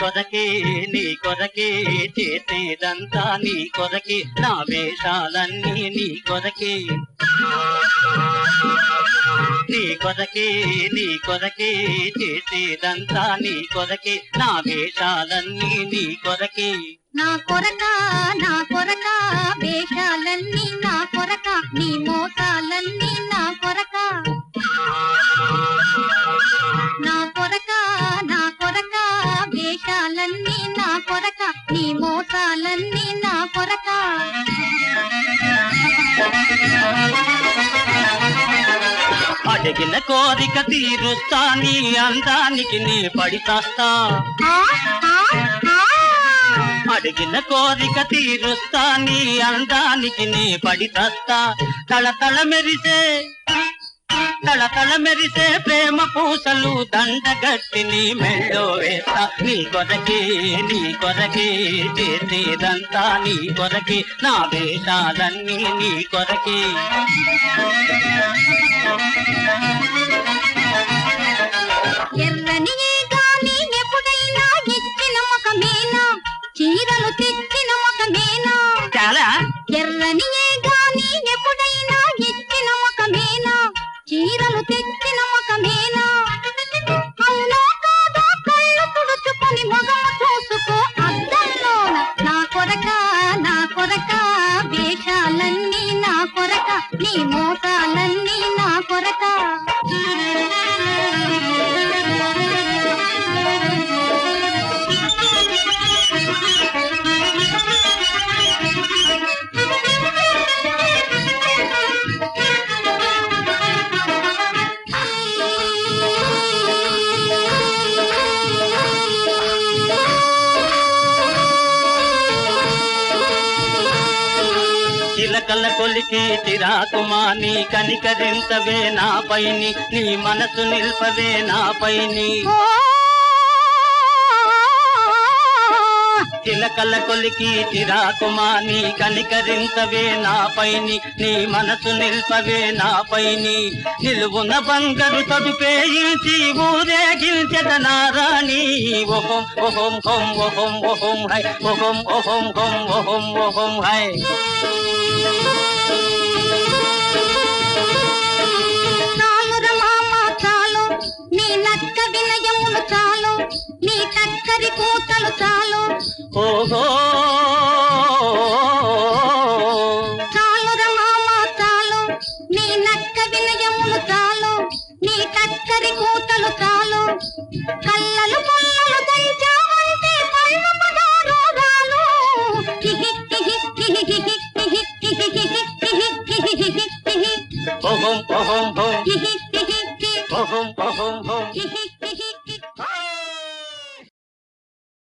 కొరకే నీ కొరకే చేసేదంతా నీ కొరకే నా వేషాలన్నీ నీ కొరకే నీ కొరకే నీ కొరకే చేసేదంతా నీ కొరకే నా వేషాలన్నీ నీ కొరకే నా కొరక నా కొరక వేషాలన్నీ నా కొరక నీ మోసాలన్నీ నా కొరక నా కొరక నా కొరక వేషాలన్నీ నా కొరక నీ మోసాలన్నీ నా కొరక అడిగిన కోరిక తీరుస్తా నీ అందానికి నీ పడితాస్తా ఆ, ఆ, ఆ. అడిగిన కోరిక తీరుస్తా నీ అందానికి నీ పడితస్తా తళతళ మెరిసే తళతళ మెరిసే ప్రేమ పూసలు దండగట్టి నీ మెళ్ళో వేస్తా నీ కొరకే నీ కొరకే చేసేదంతా నీ కొరకే నా వేషాలన్నీ నీ కొరకే ఎర్రని గాని ఎప్పుడైనా ఇచ్చిన ముఖమేనా చీరలు తెచ్చిన ముఖమేనా చాలా ఎర్రని గాని ఎప్పుడైనా ఇచ్చిన ముఖమేనా చీరలు తెచ్చిన ముఖమేనా అవునో కాదో కళ్ళు తుడుచుకొని మొగము చూసుకో అద్దంలోన నా కొరక నా కొరక వేషాలన్నీ నా కొరక నీ మోసాలన్నీ నా కొరక చిలకల కొలికి చిరాకుమాని కనికరించవే నా పైని నీ మనసు నిల్పవే నా పైని ఓ చిలకల కొలికి చిరాకుమాని కనికరించవే నా పైని నీ మనసు నిల్పవే నా పైని నిలువున బంగారు తదుపేయించి ఊరేగించద నారాణి ఓహం ఓహం హోం ఓహం ఓహం హై ఓహం ఓహం హోం ఓహం ఓహం హై చాలుర మామ చాలు నీ నక్క వినయములు చాలు నీ టక్కరి కూతలు చాలు ఓహో చాలుర మామ చాలు నీ నక్క వినయములు చాలు నీ టక్కరి కూతలు చాలు కళ్ళలు కళ్ళలు దంచావంటే కళ్ళు పదారు రాలు హిహి హిహి హిహి హిహి హిహి హిహి హిహి హిహి హిహి హిహి ఓహం ఓహం హోం హిహి